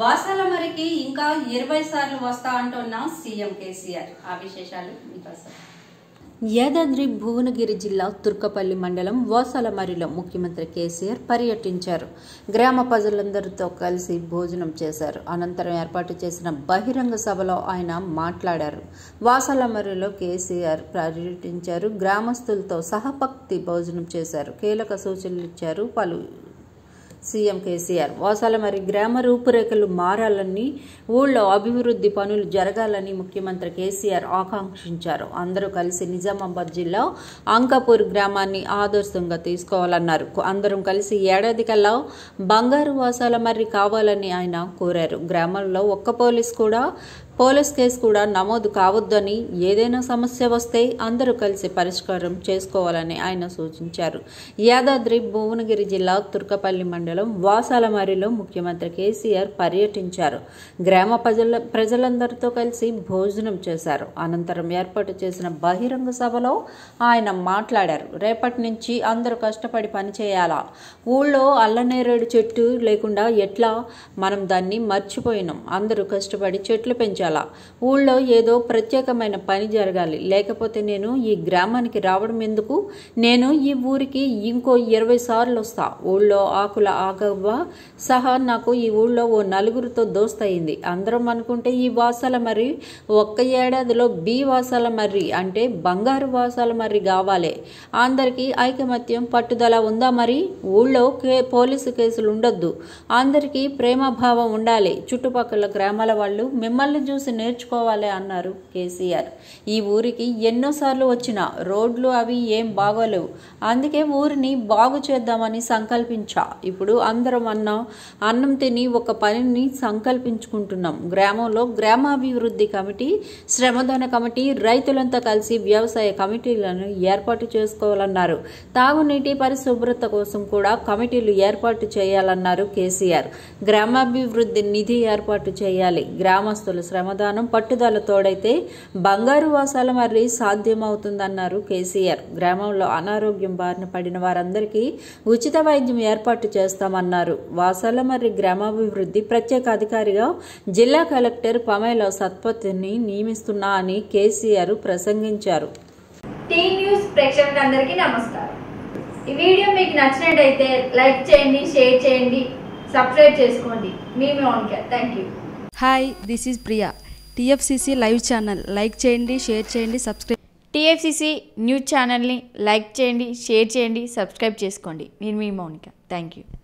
వాసాల మరికి ఇంకా ఇరవై సార్లు వస్తా అంటున్న సీఎం కేసీఆర్ ఆ విశేషాలు మీకోసం యాదాద్రి భువనగిరి జిల్లా తుర్కపల్లి మండలం వాసాలమరిలో ముఖ్యమంత్రి కేసీఆర్ పర్యటించారు గ్రామ ప్రజలందరితో కలిసి భోజనం చేశారు అనంతరం ఏర్పాటు చేసిన బహిరంగ సభలో ఆయన మాట్లాడారు వాసాలమరిలో కేసీఆర్ పర్యటించారు గ్రామస్తులతో సహపక్తి భోజనం చేశారు కీలక సూచనలు ఇచ్చారు పలు సీఎం కేసీఆర్ వాసాలమరి గ్రామ రూపురేఖలు మారాలని ఊళ్ళో అభివృద్ధి పనులు జరగాలని ముఖ్యమంత్రి కేసీఆర్ ఆకాంక్షించారు అందరూ కలిసి నిజామాబాద్ జిల్లా అంకాపూర్ గ్రామాన్ని ఆదర్శంగా తీసుకోవాలన్నారు అందరం కలిసి ఏడాది కల్లా బంగారు వాసాలమర్రి కావాలని ఆయన కోరారు గ్రామంలో ఒక్క పోలీస్ కూడా పోలీస్ కేసు కూడా నమోదు కావద్దని ఏదైనా సమస్య వస్తే అందరూ కలిసి పరిష్కారం చేసుకోవాలని ఆయన సూచించారు యాదాద్రి భువనగిరి జిల్లా తుర్కపల్లి మండలం వాసాలమరిలో ముఖ్యమంత్రి కేసీఆర్ పర్యటించారు గ్రామ ప్రజల ప్రజలందరితో కలిసి భోజనం చేశారు అనంతరం ఏర్పాటు చేసిన బహిరంగ సభలో ఆయన మాట్లాడారు రేపటి నుంచి అందరూ కష్టపడి పనిచేయాలా ఊళ్ళో అల్లనేరేడు చెట్టు లేకుండా ఎట్లా మనం దాన్ని మర్చిపోయినాం అందరూ కష్టపడి చెట్లు పెంచాలా ఊళ్ళో ఏదో ప్రత్యేకమైన పని జరగాలి లేకపోతే నేను ఈ గ్రామానికి రావడం ఎందుకు నేను ఈ ఊరికి ఇంకో ఇరవై సార్లు వస్తా ఊళ్ళో ఆకుల ఆగవ్వ సహా నాకు ఈ ఊళ్ళో ఓ నలుగురితో దోస్తయింది అందరం అనుకుంటే ఈ వాసాల మరి ఒక్క ఏడాదిలో బి వాసాల మర్రి అంటే బంగారు వాసాల మర్రి కావాలి అందరికీ ఐకమత్యం పట్టుదల ఉందా మరి ఊళ్ళో కే పోలీసు కేసులు ఉండొద్దు అందరికీ ప్రేమభావం ఉండాలి చుట్టుపక్కల గ్రామాల వాళ్ళు మిమ్మల్ని చూసి నేర్చుకోవాలి అన్నారు కేసీఆర్ ఈ ఊరికి ఎన్నోసార్లు వచ్చిన రోడ్లు అవి ఏం బాగోలేవు అందుకే ఊరిని బాగు చేద్దామని సంకల్పించా ఇప్పుడు అందరం అన్నం అన్నం తిని ఒక పనిని సంకల్పించుకుంటున్నాం గ్రామంలో గ్రామాభివృద్ధి కమిటీ శ్రమదాన కమిటీ రైతులంతా కలిసి వ్యవసాయ కమిటీలను ఏర్పాటు చేసుకోవాలన్నారు తాగునీటి పరిశుభ్రత కోసం కూడా కమిటీలు ఏర్పాటు చేయాలన్నారు కేసీఆర్ గ్రామాభివృద్ధి నిధి ఏర్పాటు చేయాలి గ్రామస్తుల శ్రమదానం పట్టుదల తోడైతే బంగారు వాసాల మర్రి సాధ్యమవుతుందన్నారు కేసీఆర్ గ్రామంలో అనారోగ్యం బారిన పడిన వారందరికీ ఉచిత వైద్యం ఏర్పాటు చేస్తామన్నారు వాసాల మర్రి గ్రామాభివృద్ధి ప్రత్యేక అధికారిగా జిల్లా కలెక్టర్ పమేల సత్పతిని నియమిస్తున్నా అని కేసీఆర్ ప్రసంగించారు టీ న్యూస్ ప్రేక్షకులందరికీ నమస్కారం ఈ వీడియో మీకు నచ్చినట్టయితే లైక్ చేయండి షేర్ చేయండి సబ్స్క్రైబ్ చేసుకోండి మీ Mounika thank you hi this is Priya TFCC live channel like చేయండి షేర్ చేయండి సబ్స్క్రైబ్ టీఎఫ్సిసి న్యూస్ ఛానల్ని లైక్ చేయండి షేర్ చేయండి సబ్స్క్రైబ్ చేసుకోండి నేను మీ మౌనిక థ్యాంక్ యూ